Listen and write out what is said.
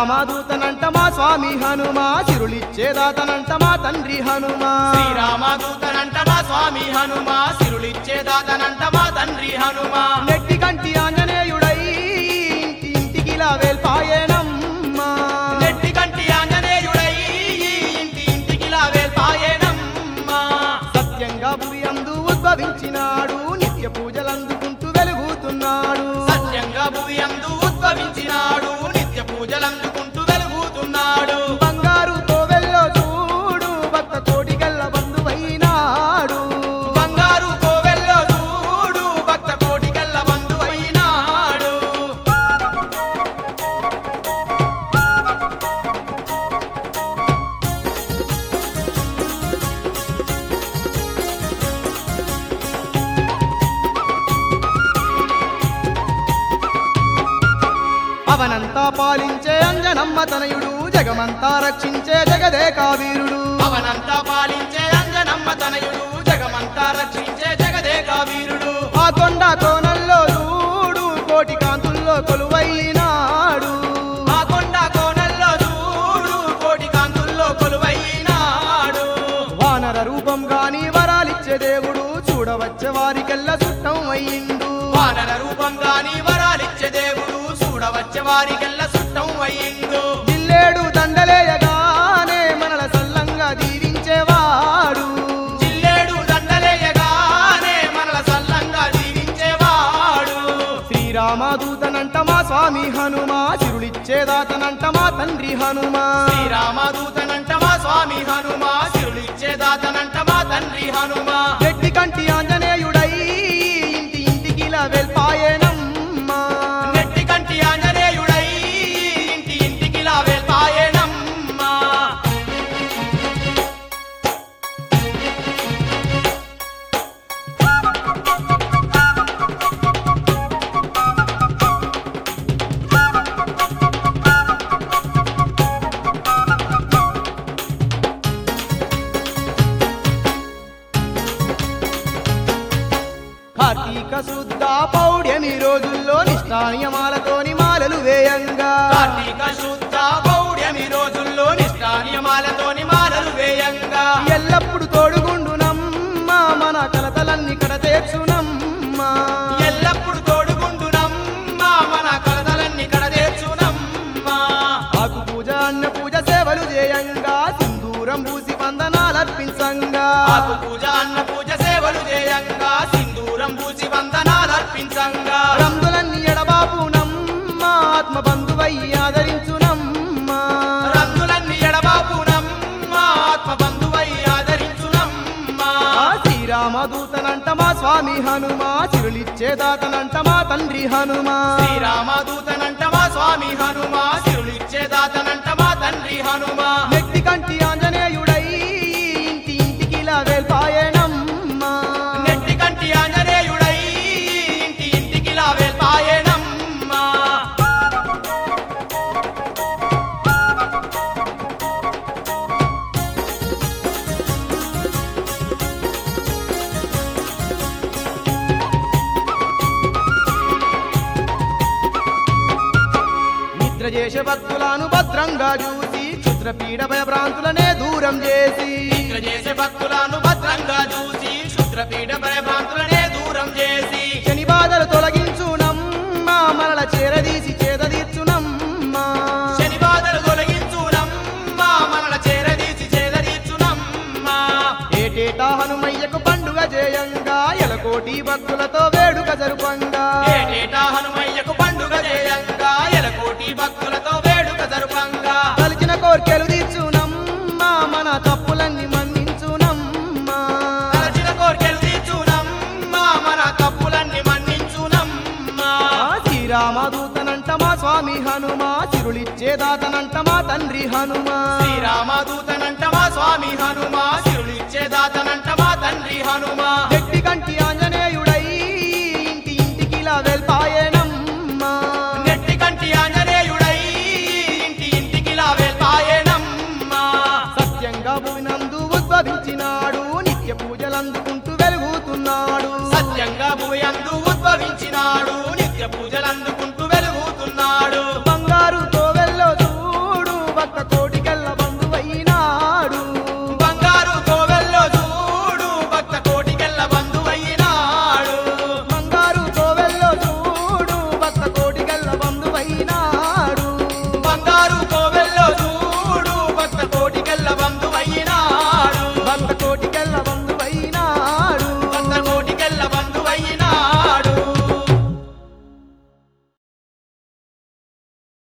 శ్రీరామదూతనంట మా స్వామి హనుమా సిరులిచ్చేదాతనంట మా తండ్రి హనుమా శ్రీరామదూతనంట మా స్వామి హనుమ సిరులిచ్చేదాతనంట మా తండ్రి హనుమ నెట్టి కంటి ఆంజనేయుడై ఇంటి ఇంటికిలా వేల్పాయేనమ్మా నెట్టి కంటి ఆంజనేయుడై ఈ ఇంటి ఇంటికి లావేల్పాయేనమ్మా సత్యంగా భువి అందు ఉద్భవించినాడు నిత్య పూజలందుకుంటూ వెలుగుతున్నాడు సత్యంగా భూమి అందు ఉద్భవించినాడు నిత్య పూజలందుకుంటూ వెలుగుతున్నాడు బంగారు కోవెల్లో చూడు భక్త కోటి గల్ల బంధువైనాడు బంగారు కోవెల్లో చూడు భక్త కోటి కల్ల బంధువైనాడు అవనంతా పాలించే అంజనమ్మ తనయుడు జగమంతా రక్షించే జగదేకా వీరుడు అవనంతా పాలించే అంజనమ్మ తనయుడు జగమంతా రక్షించే జగదేక వీరుడు ఆ కొండ కోనల్లో చూడు కోటి కాంతుల్లో కొలువైనాడు ఆ కొండ కోనల్లో చూడు కోటి కాంతుల్లో కొలువైనాడు వానర రూపం గాని వరాలిచ్చే దేవుడు చూడవచ్చే వారికెల్ల చుట్టం అయ్యిండు వానర రూపంగాని వరాలిచ్చే దేవుడు చూడవచ్చే వారికెల్ల సుట్టం అయ్యిండు జిల్లేడు దండలేయగానే మనల సల్లంగా దీవించేవాడు జిల్లేడు దండలేయగానే మనల సల్లంగా దీవించేవాడు శ్రీరామదూతనంట మా స్వామి హనుమా సిరులిచ్చేదాతనంట మా తండ్రి హనుమా శ్రీరామదూతనంట మా స్వామి హనుమ సిరులిచ్చేదాతనంట మా తండ్రి హనుమ గట్టి కంటి ఆంజనేయుడై ఇంటి ఇంటికిలా వెల్పాయేనమ్మా నెట్టి కంటి ఆంజనేయుడై ఇంటి ఇంటికి లావేల్పాయేనమ్మా కార్తీక శుద్ధ పౌడ్యమి రోజుల్లో నిష్ఠానియమాలతోని మాలలు వేయంగా కార్తీక శుద్ధ పౌర్యమి రోజుల్లో నిష్ఠానియమాలతోని మాలలు వేయంగా ఎల్లప్పుడు తోడుగుండునమ్మా మన కలతలన్నీ కడ తీర్చునమ్మా ఎల్లప్పుడు తోడుగుండునమ్మా మన కలతలన్నీ కడదేర్చునమ్మా ఆకు పూజ అన్న పూజ సేవలు చేయంగా సింధూరం పూసి వందనాలర్పించంగా ఆకు పూజ అన్న పూజ సేవలు చేయంగా సింధూరం పూసి వందనాలర్పించంగా రంగులన్నీ ఎడబాపునమ్మా ఆత్మ బంధువయ్యి ఆదరించునమ్మా రంగులన్నీ ఎడబాపునమ్మా ఆత్మ బంధువై ఆదరించునమ్మా ఆ శ్రీరామదూతనంట మా స్వామి హనుమా చిరులిచ్చేదాతనంట మా తండ్రి హనుమా శ్రీరామదూతనంట మా స్వామి హనుమ సిరులిచ్చేదాతనంట మా తండ్రి హనుమ నెట్టి కంటి ఆంజనేయుడై ఇంటి ఇంటికిలా వేల్పాయేనమ్మా నెట్టి కంటి ఆంజనేయుడై ఇంటి ఇంటికి లావేల్పాయేనమ్మా నిద్ర చేసే భక్తులను భద్రంగా చూసి క్షుద్రపీడ భయభ్రాంతులనే దూరం చేసి నిద్ర చేసే భక్తులను భద్రంగా చూసి క్షుద్రపీఠ భయభ్రాంతులనే దూరం చేసి శని బాధలు తొలగించునమ్మా మనల చేరదీసి చేదీర్చునమ్మా శని బాధలు తొలగించునమ్మా మనల చేరదీసి చేదరీర్చునమ్మా ఏటేటా హనుమయ్యకు పండుగ చేయంగా ఎలకోటి భక్తులతో వేడుక జరుపంగా ఏటేటా హనుమయ్యకు పండుగ చేయంగా ఎలకోటి భక్తులతో వేడుక జరుపంగా కలిచిన కోర్కెలు తీర్చునమ్మా మన తప్పులన్నీ మన్నించునమ్మా తలచిన కోర్కెలు తీర్చునమ్మా మన తప్పులన్నీ మన్నించునమ్మా ఆ శ్రీరామదూతనంట మా స్వామి హనుమా చిరులిచ్చేదాతనంట మా తండ్రి హనుమా శ్రీరామదూతనంట మా స్వామి హనుమ సిరులిచ్చేదాతనంట మా తండ్రి హనుమ గట్టి కంటి ఆంజనేయుడై ఇంటి ఇంటికిలా వెల్పాయేనమ్మా నెట్టి కంటి ఆంజనేయుడై ఇంటి ఇంటికి లావేల్పాయేనమ్మా సత్యంగా భూమినందు ఉద్భవించినాడు నిత్య పూజలందుకుంటూ వెలుగుతున్నాడు సత్యంగా భూయందు